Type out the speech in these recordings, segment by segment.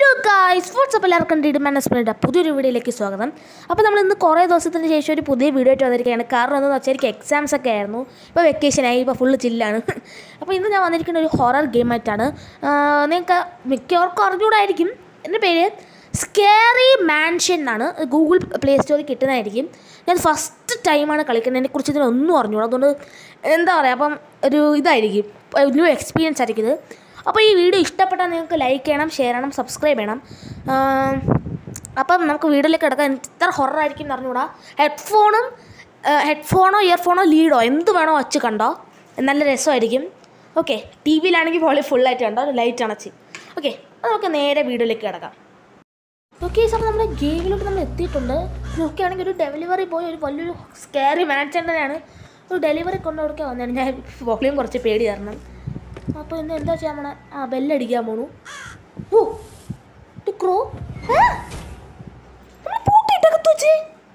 Guys WhatsApp എല്ലാവർക്കും ഡിഡ്മാൻ എസ്പിയുടെ പുതിയൊരു വീഡിയോയിലേക്ക് സ്വാഗതം അപ്പോൾ നമ്മൾ ഇന്ന് കുറേ ദിവസത്തിന് ശേഷം ഒരു പുതിയ വീഡിയോ ആയിട്ട് വന്നിരിക്കുകയാണ് കാരണം എന്താണെന്ന് വെച്ചാൽ എനിക്ക് എക്സാംസ് ഒക്കെ ആയിരുന്നു ഇപ്പോൾ വെക്കേഷനായി ഇപ്പോൾ ഫുള്ള് ചില്ലാണ് അപ്പോൾ ഇന്ന് ഞാൻ വന്നിരിക്കുന്ന ഒരു ഹൊറർ ഗെയിമായിട്ടാണ് നിങ്ങൾക്ക് മിക്കവർക്കും അറിഞ്ഞൂടായിരിക്കും എൻ്റെ പേര് സ്കേറി മാൻഷൻ എന്നാണ് ഗൂഗിൾ പ്ലേ സ്റ്റോറിൽ കിട്ടുന്നതായിരിക്കും ഞാൻ ഫസ്റ്റ് ടൈമാണ് കളിക്കുന്നത് അതിനെക്കുറിച്ച് ഇതിനൊന്നും അറിഞ്ഞൂടാ അതുകൊണ്ട് എന്താ പറയുക അപ്പം ഒരു ഇതായിരിക്കും ന്യൂ എക്സ്പീരിയൻസ് ആയിരിക്കും ഇത് അപ്പോൾ ഈ വീഡിയോ ഇഷ്ടപ്പെട്ടാൽ നിങ്ങൾക്ക് ലൈക്ക് ചെയ്യണം ഷെയർ ചെയ്യണം സബ്സ്ക്രൈബ് ചെയ്യണം ആം, അപ്പം നമുക്ക് വീഡിയോയിലേക്ക് കിടക്കാൻ ഇത്ര ഹൊററായിരിക്കും എന്ന് അറിഞ്ഞൂടാ ഹെഡ്ഫോണും ഹെഡ്ഫോണോ ഇയർഫോണോ ലീഡോ എന്ത് വേണോ വച്ച് കണ്ടോ നല്ല രസമായിരിക്കും ഓക്കെ ടി വിയിലാണെങ്കിൽ പോലെ ഫുള്ളായിട്ട് കണ്ടോ ലൈറ്റ് അണച്ച് ഓക്കെ അപ്പോൾ നമുക്ക് നേരെ വീഡിയോയിലേക്ക് കിടക്കാം ഓക്കെ അപ്പോൾ നമ്മുടെ ഗെയിമിലോട്ട് നമ്മൾ എത്തിയിട്ടുണ്ട് നോക്കുകയാണെങ്കിൽ ഒരു ഡെലിവറി പോയി ഒരു വലിയൊരു സ്കെയറി മാനേജറിൻ്റെയാണ് ഒരു ഡെലിവറി കൊണ്ട് കൊടുക്കാൻ വന്നത് ഞാൻ വോളിയം കുറച്ച് പേടി തരണം അപ്പോൾ ഇന്ന് എന്താ ചെയ്യാൻ പോണേ ആ ബെല്ലടിക്കാൻ പോണു ഓ ഇത് ക്രോ പൂട്ടിയിട്ടകത്ത് വെച്ചേ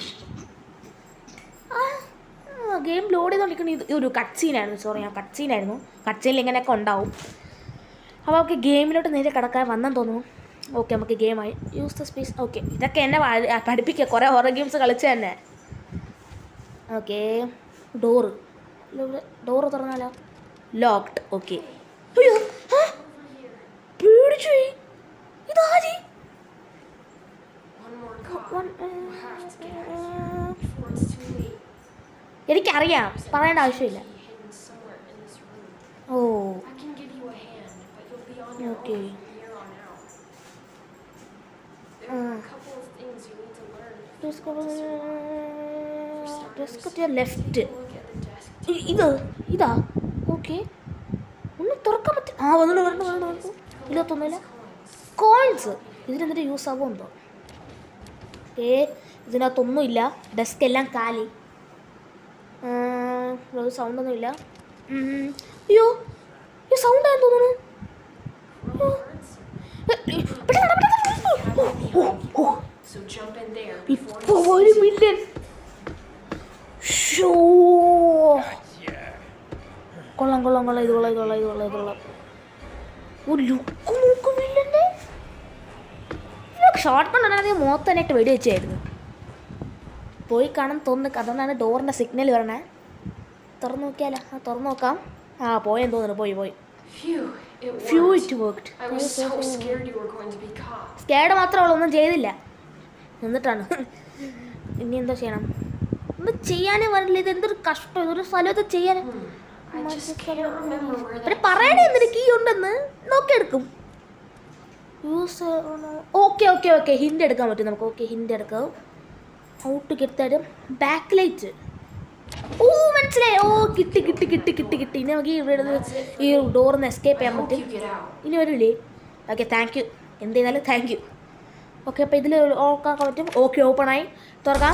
ആ ഗെയിം ലോഡ് ചെയ്തുകൊണ്ടിരിക്കുന്ന ഇത് ഒരു കട്ട് സീനായിരുന്നു സോറി ഞാൻ കട്ട് സീനായിരുന്നു കട്ട് സീനിൽ ഇങ്ങനെയൊക്കെ ഉണ്ടാവും അപ്പോൾ നമുക്ക് ഗെയിമിലോട്ട് നേരെ കിടക്കാൻ വന്നെന്ന് തോന്നുന്നു ഓക്കെ നമുക്ക് ഗെയിമായി യൂസ് ദ സ്പേസ് ഓക്കെ ഇതൊക്കെ എന്നെ വാ- പഠിപ്പിക്കുക കുറേ ഹൊറർ ഗെയിംസ് കളിച്ച് തന്നെ ഓക്കെ ഡോറ് ഡോറ് തുറന്നാലോ ലോക്ക്ഡ് ഓക്കെ അയ്യോ ആ, പേടിച്ചു പോയി. ഇതാര് One, uh, എനിക്കറിയാം പറയേണ്ട ആവശ്യമില്ല ഓ ഓക്കെ ലെഫ്റ്റ് ഇത് ഇതാ ഓക്കെ ഒന്ന് തുറക്കാൻ പറ്റും ആ വന്നു വരണം വരണം വരണം ഇരുപത്തൊന്നുമില്ല കോയിൻസ് ഇതിനെന്തിട്ട് യൂസ് ആവുമെന്തോ ഏ ഇതിനകത്തൊന്നുമില്ല ഡെസ്ക് എല്ലാം കാലി ഒരു സൗണ്ടൊന്നുമില്ല ഉം. അയ്യോ ഈ സൗണ്ട് ആയെന്ന് തോന്നുന്നു ഓ. ഏ, ഏ, പെട്ടെന്ന് നട, പെട്ടെന്ന് നട. ഓ, ഓ, ഓ. So jump in there. ഇപ്പൊ ഒരു മില്യൺ ഷോ കൊള്ളാം കൊള്ളാം കൊള്ളാം ഇത് കൊള്ളാം ഇത് കൊള്ളാം ഇത് കൊള്ളാം ഇത് കൊള്ളാം ഒരു ലുക്ക് നോക്കും മില്യൻ്റെ ഷോർട്ട് കണ്ടാണെങ്കിൽ മുഖത്ത് തന്നെയായിട്ട് വെടി വെച്ചായിരുന്നു പോയി കാണാൻ തോന്നുന്നു അതുകൊണ്ടാണ് ഡോറിൻ്റെ സിഗ്നൽ വരണേ തുറന്നു നോക്കിയാലോ ആ തുറന്നു നോക്കാം ആ പോയെന്ന് തോന്നുന്നു പോയി പോയി Phew, it phew worked. It worked I was so scared you were going to be caught. Scared മാത്രമേ ഉള്ളൂ ഒന്നും ചെയ്തില്ല എന്നിട്ടാണ് ഇനി എന്താ ചെയ്യണം ഒന്നും ചെയ്യാനേ വരില്ല ഇത് എന്തൊരു കഷ്ടം ഇതൊരു സ്ഥലത്ത് ചെയ്യാൻ I just can't remember where പിന്നെ that പറയണേ എന്തിന് കീ ഉണ്ടെന്ന് നോക്കിയെടുക്കും use okay okay okay hint എടുക്കാൻ പറ്റും നമുക്ക് ഓക്കെ ഹിൻ്റ് എടുക്കാം ഔട്ട് കിട്ടാലും ബാക്ക് ലൈറ്റ് ഓ മനസ്സിലായി ഓ കിട്ടി കിട്ടി കിട്ടി കിട്ടി കിട്ടി ഇനി നമുക്ക് ഈ ഇവിടെ നിന്ന് ഈ ഡോറിൽ നിന്ന് എസ്കേപ്പ് ചെയ്യാൻ I hope പറ്റും you get out. ഇനി വരില്ലേ ഓക്കെ താങ്ക് യു എന്ത് ചെയ്താലും താങ്ക് യു ഓക്കെ അപ്പോൾ ഇതിൽ ഓക്കാൻ പറ്റും ഓക്കെ ഓപ്പണായി തുറക്കാം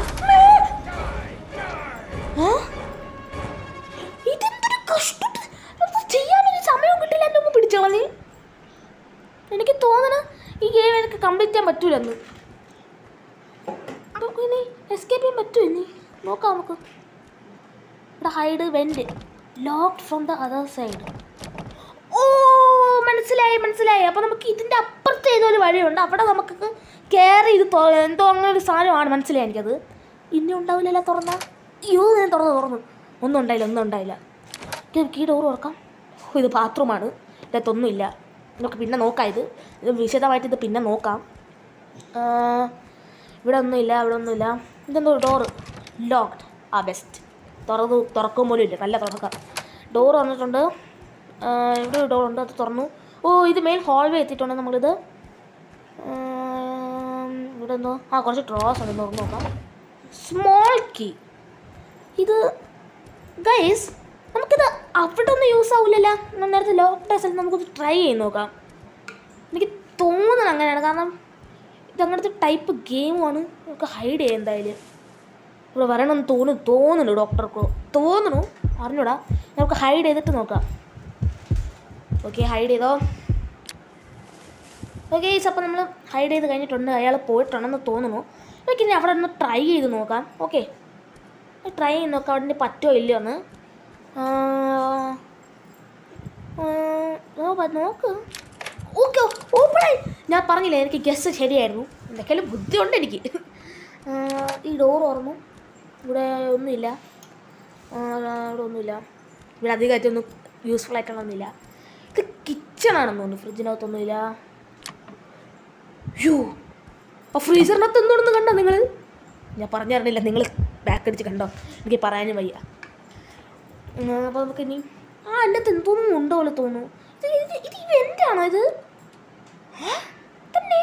ആ? ഇതെന്തൊരു കഷ്ടം ഇത് ചെയ്യാനൊരു സമയം കിട്ടില്ല എൻ്റെ മുമ്പ് പിടിച്ചു കളഞ്ഞ് എനിക്ക് തോന്നണ ഈ ഗെയിം എനിക്ക് കംപ്ലീറ്റ് ചെയ്യാൻ പറ്റൂലെന്ന് നമുക്ക് ഇനി എസ്കേപ്പ് ചെയ്യാൻ പറ്റുമോ ഇനി നോക്കാം നമുക്ക് ഇവിടെ hide vent locked from the other side ഓ മനസ്സിലായി മനസ്സിലായി അപ്പോൾ നമുക്ക് ഇതിൻ്റെ അപ്പുറത്ത് ഏതൊരു വഴിയുണ്ട് അവിടെ നമുക്ക് കയറി ഇത് തൊ- എന്തോ അങ്ങനെ ഒരു സാധനമാണ് മനസ്സിലായി എനിക്കത് ഇനി ഉണ്ടാവില്ലല്ലോ തുറന്ന അയ്യോ ഞാൻ തുറന്നു തുറന്നു ഒന്നും ഉണ്ടായില്ല ഒന്നും ഉണ്ടായില്ല ഓക്കേ, നമുക്ക് ഈ ഡോർ തുറക്കാം ഓ, ഇത് ബാത്റൂമാണ് ഇതിനകത്തൊന്നുമില്ല നമുക്ക് പിന്നെ നോക്കാം ഇത് ഇത് വിശദമായിട്ട് ഇത് പിന്നെ നോക്കാം ആ, ഇവിടെ ഒന്നുമില്ല ഇവിടെ ഒന്നുമില്ല ഇതെന്തോ ഡോറ് ലോക്ക്ഡ് ആ ബെസ്റ്റ് തുറന്നു തുറക്കും പോലും ഇല്ല നല്ല തുറക്കാം ഡോർ വന്നിട്ടുണ്ട് ആ, ഇവിടെ ഒരു ഡോർ ഉണ്ട് അത് തുറന്നു ഓ ഇത് മെയിൻ ഹോൾവേ എത്തിയിട്ടുണ്ട് നമ്മളിത് ഉം, ഇവിടെ എന്തോ ആ കുറച്ച് ഡ്രോസ് ഉണ്ട് തുറന്ന് നോക്കാം സ്മോൾ കീ ഇത് ഗൈസ് നമുക്കിത് അവിടെ ഒന്നും യൂസ് ആവില്ലല്ലോ നമ്മൾ നേരത്തെ ലോക്ക് ഡേസിൽ നമുക്കൊന്ന് ട്രൈ ചെയ്ത് നോക്കാം എനിക്ക് തോന്നുന്നു അങ്ങനെയാണ് കാരണം ഇത് അങ്ങനത്തെ ടൈപ്പ് ഗെയിമാണ് നമുക്ക് ഹൈഡ് ചെയ്യാം എന്തായാലും ഇവിടെ വരണമെന്ന് തോന്നുന്നു തോന്നുന്നു ഡോക്ടർക്ക് തോന്നുന്നു അറിഞ്ഞൂടാ നമുക്ക് ഹൈഡ് ചെയ്തിട്ട് നോക്കാം ഓക്കെ ഹൈഡ് ചെയ്തോ ഓക്കെ അപ്പോൾ നമ്മൾ ഹൈഡ് ചെയ്ത് കഴിഞ്ഞിട്ടുണ്ട് അയാൾ പോയിട്ടുണ്ടെന്ന് തോന്നുന്നു ഓക്കെ ഇനി അവിടെ ഒന്ന് ട്രൈ ചെയ്ത് നോക്കാം ഓക്കെ ട്രൈ ചെയ്ത് നോക്കാം അവിടെ നിന്ന് പറ്റുമോ ഇല്ലയോ എന്ന് ആ, ആ, ഓ, പ- നോക്ക് ഓക്കെ ഓപ്പണായി ഞാൻ പറഞ്ഞില്ലേ എനിക്ക് ഗസ് ശരിയായിരുന്നു എന്തൊക്കെയാലും ബുദ്ധിയുണ്ട് എനിക്ക് ആ, ഈ ഡോർ ഓർമ്മ ഇവിടെ ഒന്നുമില്ല ആ, ഇവിടെ ഒന്നുമില്ല ഇവിടെ അധികമായിട്ടൊന്നും യൂസ്ഫുൾ ആയിട്ടുള്ളൊന്നുമില്ല ഇത് കിച്ചണാണെന്ന് തോന്നുന്നു ഫ്രിഡ്ജിനകത്തൊന്നുമില്ല യോ ആ ഫ്രീസറിനകത്ത് എന്തുകൊണ്ടെന്ന് കണ്ടോ നിങ്ങൾ ഞാൻ പറഞ്ഞു തരണില്ല നിങ്ങൾ ബാക്ക് അടിച്ച് കണ്ടോ എനിക്ക് പറയാനും വയ്യ അപ്പോൾ നമുക്ക് ഇനി ആ എൻ്റെ അകത്ത് എന്തോന്നും ഉണ്ടോ പോലെ തോന്നുന്നു ഇത് ഇത് ഇത് ഇവൻ്റ് ആണോ ഇത് ഏ? തന്നെ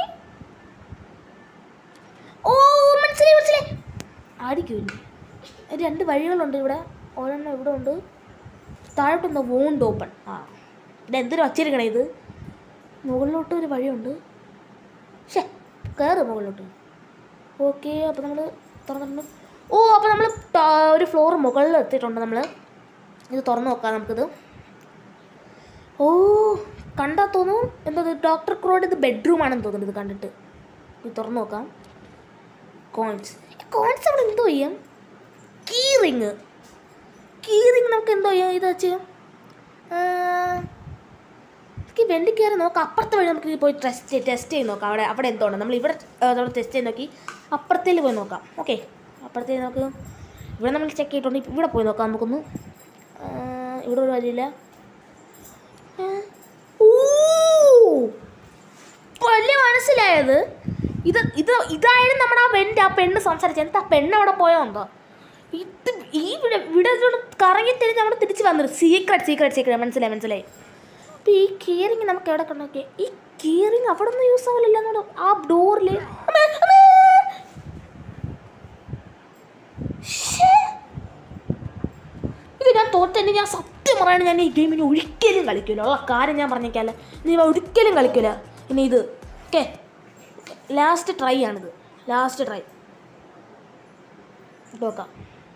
ഓ മനസ്സിലായി മനസ്സിലായി ആടിക്കൂല്ലേ രണ്ട് വഴികളുണ്ട് ഇവിടെ ഒരെണ്ണം ഇവിടെ ഉണ്ട് താഴോട്ട് എന്താ വോണ്ട് ഓപ്പൺ ആ ഇത് എന്തിനു വച്ചിരിക്കണേ ഇത് മുകളിലോട്ട് ഒരു വഴിയുണ്ട് ഷേ കയറ് മുകളിലോട്ട് ഓക്കെ അപ്പോൾ നമ്മൾ തുറന്നിട്ടുണ്ട് ഓ അപ്പോൾ നമ്മൾ ഒരു ഫ്ലോർ മുകളിൽ എത്തിയിട്ടുണ്ട് നമ്മൾ ഇത് തുറന്ന് നോക്കാം നമുക്കിത് ഓ കണ്ടാൽ തോന്നും എന്താ ഡോക്ടർ ക്രോഡ് ഇത് ബെഡ്റൂം ആണെന്ന് തോന്നുന്നു ഇത് കണ്ടിട്ട് ഇത് തുറന്ന് നോക്കാം കോയിൻസ് കോയിൻസ് അവിടെ എന്തോ ചെയ്യാം കീ റിങ് കീ റിങ് നമുക്ക് എന്തോ ചെയ്യാം ഇത് വെച്ച് നമുക്ക് വെണ്ടി കയറി നോക്കാം അപ്പുറത്തെ വഴി നമുക്ക് പോയി ടെസ്റ്റ് ടെസ്റ്റ് ചെയ്ത് നോക്കാം അവിടെ അവിടെ എന്തോ ഉണ്ട് നമ്മൾ ഇവിടെ നമ്മൾ ടെസ്റ്റ് ചെയ്ത് നോക്കി അപ്പുറത്തേൽ പോയി നോക്കാം ഓക്കെ അപ്പുറത്തേക്ക് നമുക്ക് ഇവിടെ നമ്മൾ ചെക്ക് ചെയ്തിട്ടുണ്ട് ഇപ്പം ഇവിടെ പോയി നോക്കാം നമുക്കൊന്ന് ആ, ഇവിടെ ഒരു വഴിയില്ല ആ, ഊ! വലിയ മനസ്സിലായത് ഇത് ഇത് ഇതായിരുന്നു നമ്മുടെ ആ പെണ്ണ് ആ പെണ്ണ് സംസാരിച്ചത് എന്താ ആ പെണ്ണ് അവിടെ പോയോ എന്തോ ഇത് ഈ ഇവിടെ ഇവിടെ ഇതുകൊണ്ട് കറങ്ങി തിരിഞ്ഞ് നമ്മൾ തിരിച്ച് വന്നത് സീക്രട്ട് സീക്രട്ട് സീക്രട്ട് മനസ്സിലായി മനസ്സിലായി അപ്പോൾ ഈ കീറിങ് നമുക്ക് എവിടെ കണ്ടോക്കെ ഈ കീറിങ് അവിടെ ഒന്നും യൂസ് ആവില്ല എന്നോട് ആ ഡോറിൽ ഇത് ഞാൻ തോറ്റെന്നെ ഞാൻ സത്യം പറയണ ഞാൻ ഈ ഗെയിമിന് ഒരിക്കലും കളിക്കില്ല ഉള്ള കാര്യം ഞാൻ പറഞ്ഞേക്കാല്ല നീ ഒരിക്കലും കളിക്കില്ല ഇനി ഇത് ഓക്കെ ലാസ്റ്റ് ട്രൈ ആണിത് ലാസ്റ്റ് ട്രൈ നോക്കാം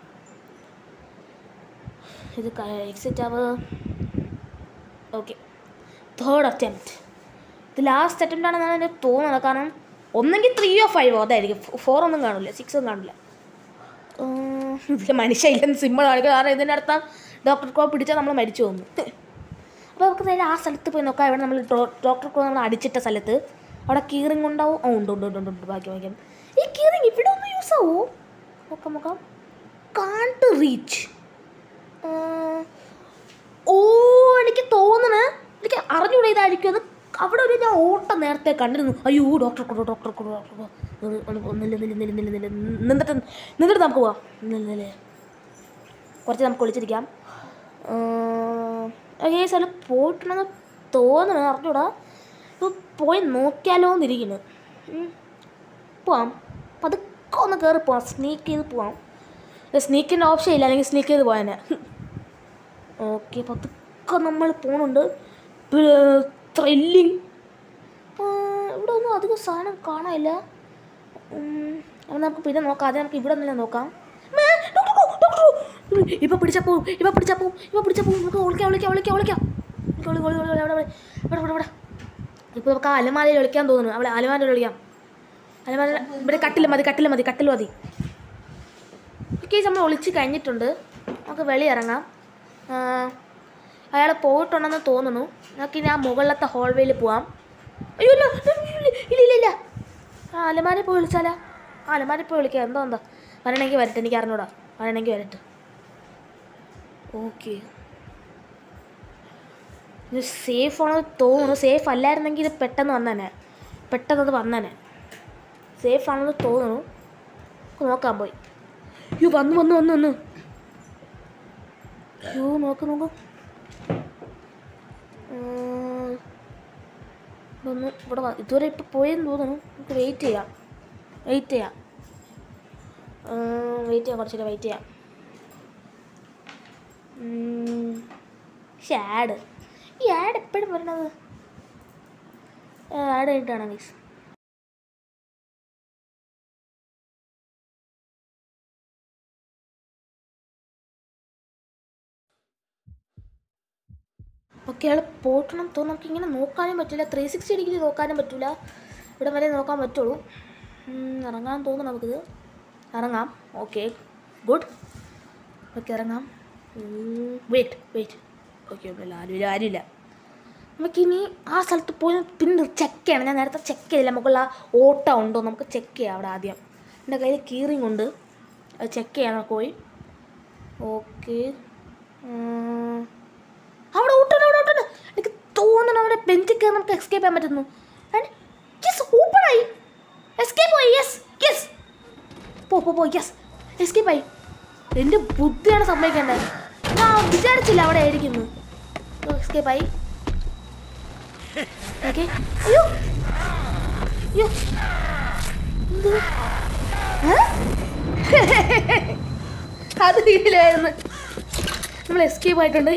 ഇത് എക്സിറ്റ് ആവ് ഓക്കെ തേർഡ് അറ്റംപ്റ്റ് ഇത് ലാസ്റ്റ് അറ്റംപ്റ്റ് ആണെന്നാണ് എനിക്ക് തോന്നുന്നത് കാരണം ഒന്നെങ്കിൽ ത്രീയോ ഫൈവോ അതായിരിക്കും ഫോർ ഒന്നും കാണില്ല സിക്സ് ഒന്നും കാണില്ല ഇതിൽ മനുഷ്യ ഇല്ലെന്ന് സിമ്പിൾ കാണിക്കുക കാരണം ഇതിൻ്റെ അർത്ഥം ഡോക്ടർ കോ പിടിച്ചാൽ നമ്മൾ മരിച്ചു പോകുന്നു അപ്പോൾ നമുക്ക് നേരെ ആ സ്ഥലത്ത് പോയി നോക്കാം ഇവിടെ നമ്മൾ ഡോക്ടർ കോ നമ്മൾ അടിച്ചിട്ട സ്ഥലത്ത് അവിടെ കീറിങ് ഉണ്ടാവും ഓ ഉണ്ട് ഉണ്ട് ഉണ്ട് ഉണ്ട് ഉണ്ട് ബാക്കി ബാക്കി ഈ കീറിങ് ഇവിടെ ഒന്ന് യൂസ് ആവോ നോക്കാം നോക്കാം കാണ്ട് റീച്ച് ഓ എനിക്ക് തോന്നണേ എനിക്ക് അറിഞ്ഞൂടെ ഇതായിരിക്കും അത് അവിടെ ഒരു ഞാൻ ഓട്ടം നേരത്തെ കണ്ടിരുന്നു അയ്യോ ഡോക്ടർ കൊണ്ടോ ഡോക്ടർ കൊണ്ടോ ഡോക്ടർ കൊണ്ടോ. ഒന്ന് ഒന്ന് ഒന്ന് നില്ല് നില്ല് നില്ല് നില്ല് നില്ല് നിന്നിട്ട് നിന്നിട്ട് നമുക്ക് പോവാം നില്ല് നില്ല് കുറച്ച് നമുക്ക് ഒളിച്ചിരിക്കാം ഈ സ്ഥലം പോയിട്ടുണ്ടെന്ന് തോന്നണ അറിഞ്ഞൂടാ ഇപ്പൊ പോയി നോക്കിയാലോ എന്നിരിക്കുന്നു ഉം. പോവാം പതുക്കെ ഒന്ന് കയറി പോവാം സ്നീക്ക് ചെയ്ത് പോവാം സ്നീക്കിൻ്റെ ഓപ്ഷൻ ഇല്ല അല്ലെങ്കിൽ സ്നീക്ക് ചെയ്ത് പോയാനെ ഓക്കെ പതുക്കെ നമ്മൾ പോണുണ്ട് ത്രില്ലിങ് ഇവിടെ ഒന്നും അധികം സാധനം കാണാനില്ല ഉം, അത് നമുക്ക് പിന്നെ നോക്കാം അത് നമുക്ക് ഇവിടെ ഒന്നുമില്ല നോക്കാം മേ, ഡോക്ടർ കോ, ഡോക്ടർ കോ. ഇപ്പൊ പിടിച്ചാ പോവും ഇപ്പൊ പിടിച്ചാ പോവും ഇപ്പൊ പിടിച്ചാ പോവും നമുക്ക് ഒളിക്കാം ഒളിക്കാം ഒളിക്കാം ഒളിക്കാം ഒളിക്കാം, ഒളി, ഒളി, ഒളി, ഒളി, അവിടെ, അവിടെ, ഇവിടെ ഇവിടെ ഇവിടെ ഇപ്പൊ നമുക്ക് ആ അലമാലയിൽ ഒളിക്കാൻ തോന്നുന്നു അവിടെ അലമാലയിൽ ഒളിക്കാം അലമാല ഇവിടെ കട്ടിൽ മതി കട്ടിൽ മതി കട്ടിൽ മതി കേസ് നമ്മൾ ഒളിച്ച് കഴിഞ്ഞിട്ടുണ്ട് നമുക്ക് വെളിയിറങ്ങാം അയാൾ പോയിട്ടുണ്ടെന്ന് തോന്നുന്നു നമുക്ക് ഇനി ആ മുകളിലത്തെ ഹോൾവേയിൽ പോവാം അയ്യോ ഇല്ല ഇല്ല ഇല്ല ഇല്ല ആ അലമാരി പോയി വിളിച്ചാലാ ആ അലമാരി പോയി വിളിക്കാം എന്തോ എന്താ വരണമെങ്കിൽ വരട്ടെ എനിക്ക് അറിഞ്ഞൂടാ വരണമെങ്കിൽ വരട്ടെ ഓക്കെ ഇത് സേഫ് ആണോ തോന്നുന്നു സേഫ് അല്ലായിരുന്നെങ്കിൽ ഇത് പെട്ടെന്ന് വന്നേനെ പെട്ടെന്ന് അത് വന്നേനെ സേഫ് ആണെന്ന് തോന്നുന്നു നമുക്ക് നോക്കാൻ പോയി അയ്യോ വന്നു വന്നു വന്നു വന്നു അയ്യോ നോക്ക് നോക്ക് ഉം. ഇതൊന്ന് ഇവിടെ വ- ഇതുവരെ ഇപ്പം പോയെന്ന് തോന്നുന്നു നമുക്ക് വെയിറ്റ് ചെയ്യാം വെയിറ്റ് ചെയ്യാം വെയിറ്റ് ചെയ്യാം കുറച്ചുകൂടെ വെയിറ്റ് ചെയ്യാം പക്ഷെ ആഡ് ഈ ആഡ് എപ്പോഴും വരണത് ആഡ് ആയിട്ടാണ് മീസ് ഓക്കെ അയാൾ പോട്ടണം തോന്നുന്നു നമുക്ക് ഇങ്ങനെ നോക്കാനും പറ്റില്ല ത്രീ സിക്സ്റ്റി ഡിഗ്രി നോക്കാനും പറ്റില്ല ഇവിടെ വരെ നോക്കാൻ പറ്റുള്ളൂ ഉം, ഇറങ്ങാൻ തോന്നുന്നു നമുക്കിത് ഇറങ്ങാം ഓക്കെ ഗുഡ് ഓക്കെ ഇറങ്ങാം വെയിറ്റ് വെയിറ്റ് ഓക്കെ ഒന്നുമില്ല ആരുമില്ല ആരുമില്ല നമുക്കിനി ആ സ്ഥലത്ത് പോയി പിന്നെ ചെക്ക് ചെയ്യണം ഞാൻ നേരത്തെ ചെക്ക് ചെയ്തില്ല നമുക്കുള്ള ഓട്ടം ഉണ്ടോ നമുക്ക് ചെക്ക് ചെയ്യാം അവിടെ ആദ്യം എൻ്റെ കയ്യിൽ കീറിങ് ഉണ്ട് അത് ചെക്ക് ചെയ്യാം നമുക്ക് പോയി ഓക്കെ അവിടെ ഓട്ടുണ്ട് അവിടെ ഓട്ടുണ്ട് എനിക്ക് തോന്നുന്നു അവിടെ ബെഞ്ചിൽ കയറി നമുക്ക് എസ്കേപ്പ് ചെയ്യാൻ പറ്റുന്നു യെസ് ഓപ്പൺ ആയി എസ്കേപ്പ് ആയി യെസ് യെസ് പോ പോ പോ യെസ് എസ്കേപ്പ് ആയി എൻ്റെ ബുദ്ധിയാണ് സമ്മതിക്കേണ്ടത് ഞാൻ വിചാരിച്ചില്ല അവിടെ ആയിരിക്കുന്നു എസ്കേപ്പ് ആയി ഓക്കെ അയ്യോ അയ്യോ എന്ത് ഏ? അത് ഇതിലായിരുന്നു നമ്മൾ എസ്കേപ്പ് ആയിട്ടുണ്ട്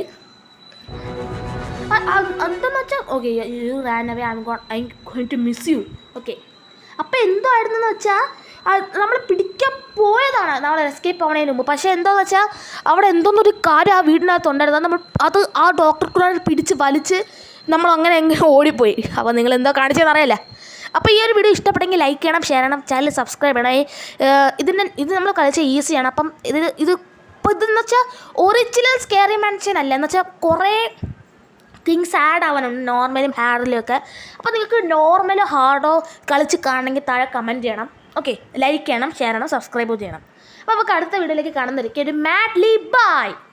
അ- അ- എന്തെന്ന് വെച്ചാൽ okay you ran away I I going to miss you okay അപ്പോൾ എന്തോ ആയിരുന്നെന്ന് വെച്ചാൽ നമ്മൾ പിടിക്കാൻ പോയതാണ് നമ്മൾ എസ്കേപ്പ് ആവണതിന് മുമ്പ് പക്ഷേ എന്താണെന്ന് വെച്ചാൽ അവിടെ എന്തോന്നൊരു കാര്യം ആ വീടിനകത്ത് ഉണ്ടായിരുന്നു അത് നമ്മൾ അത് ആ ഡോക്ടർ കൂടെ പിടിച്ച് വലിച്ച് നമ്മൾ അങ്ങനെ എങ്ങനെ ഓടിപ്പോയി അപ്പോൾ നിങ്ങൾ എന്തോ കാണിച്ചതെന്ന് അറിയില്ല അപ്പോൾ ഈ ഒരു വീഡിയോ ഇഷ്ടപ്പെട്ടെങ്കിൽ ലൈക്ക് ചെയ്യണം ഷെയർ ചെയ്യണം ചാനൽ സബ്സ്ക്രൈബ് ചെയ്യണം ഈ, ഏഹ്, ഇതിൻ്റെ ഇത് നമ്മൾ കളിച്ച ഈസിയാണ് അപ്പം ഇത് ഇത് ഇപ്പോൾ ഇതെന്ന് വെച്ചാൽ ഒറിജിനൽ സ്കെയറി മാൻഷൻ അല്ല എന്ന് വെച്ചാൽ കുറേ തിങ്സ് ആഡ് ആവാനുണ്ട് നോർമലും ഹാർഡിലും ഒക്കെ അപ്പോൾ നിങ്ങൾക്ക് നോർമലോ ഹാർഡോ കളിച്ച് കാണണമെങ്കിൽ താഴെ കമൻറ്റ് ചെയ്യണം ഓക്കെ ലൈക്ക് ചെയ്യണം ഷെയർ ചെയ്യണം സബ്സ്ക്രൈബ് ചെയ്യണം അപ്പോൾ നമുക്ക് അടുത്ത വീഡിയോയിലേക്ക് കാണുന്നതായിരിക്കും ഒരു മാഡ്ലി ബൈ